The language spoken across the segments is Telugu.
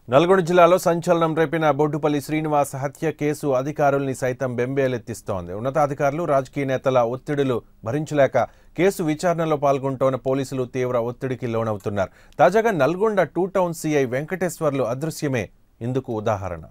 నల్గొండ జిల్లాలో సంచలనం రేపిన బొడ్డుపల్లి శ్రీనివాస్ హత్య కేసు అధికారుల్ని సైతం బెంబేలెత్తిస్తోంది ఉన్నతాధికారులు రాజకీయ నేతల ఒత్తిడులు భరించలేక కేసు విచారణలో పాల్గొంటోన్న పోలీసులు తీవ్ర ఒత్తిడికి లోనవుతున్నారు తాజాగా Nalgonda two town CI Venkateswarlu అదృశ్యమే ఇందుకు ఉదాహరణ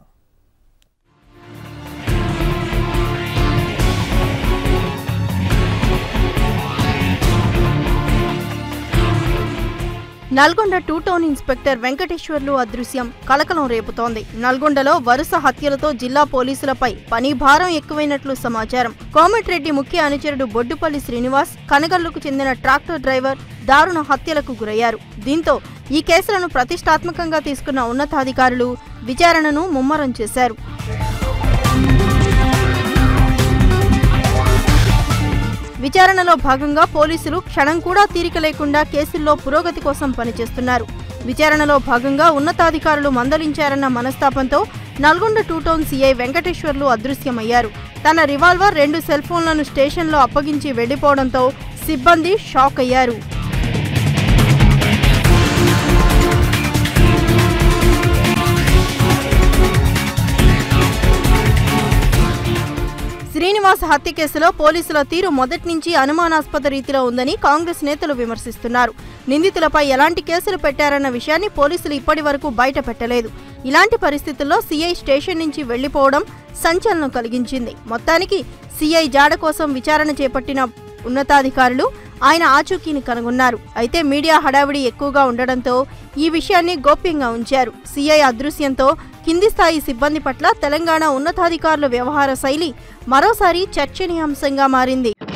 Nalgonda two town inspector Venkateswarlu అదృశ్యం కలకలం రేపుతోంది నల్గొండలో వరుస హత్యలతో జిల్లా పోలీసులపై పని భారం ఎక్కువైనట్లు సమాచారం కోమటిరెడ్డి ముఖ్య అనుచరుడు బొడ్డుపల్లి శ్రీనివాస్ కనగల్లుకు చెందిన ట్రాక్టర్ డ్రైవర్ దారుణ హత్యలకు గురయ్యారు దీంతో ఈ కేసులను ప్రతిష్టాత్మకంగా తీసుకున్న ఉన్నతాధికారులు విచారణను ముమ్మరం చేశారు విచారణలో భాగంగా పోలీసులు క్షణం కూడా తీరిక లేకుండా కేసుల్లో పురోగతి కోసం పనిచేస్తున్నారు విచారణలో భాగంగా ఉన్నతాధికారులు మందలించారన్న మనస్తాపంతో Nalgonda two town CI Venkateswarlu అదృశ్యమయ్యారు తన రివాల్వర్ రెండు సెల్ ఫోన్లను స్టేషన్లో అప్పగించి వెళ్లిపోవడంతో సిబ్బంది షాక్ అయ్యారు శ్రీనివాస్ హత్య కేసులో పోలీసుల తీరు మొదటి నుంచి అనుమానాస్పద రీతిలో ఉందని కాంగ్రెస్ నేతలు విమర్శిస్తున్నారు నిందితులపై ఎలాంటి కేసులు పెట్టారన్న విషయాన్ని పోలీసులు ఇప్పటి వరకు బయట పెట్టలేదు ఇలాంటి పరిస్థితుల్లో సీఐ స్టేషన్ నుంచి వెళ్లిపోవడం సంచలనం కలిగించింది మొత్తానికి సీఐ జాడ కోసం విచారణ చేపట్టిన ఉన్నతాధికారులు ఆయన ఆచూకీని కనుగొన్నారు అయితే మీడియా హడావిడి ఎక్కువగా ఉండడంతో ఈ విషయాన్ని గోప్యంగా ఉంచారు సీఐ అదృశ్యంతో కింది స్థాయి సిబ్బంది పట్ల తెలంగాణ ఉన్నతాధికారుల వ్యవహార శైలి మరోసారి చర్చనీయాంశంగా మారింది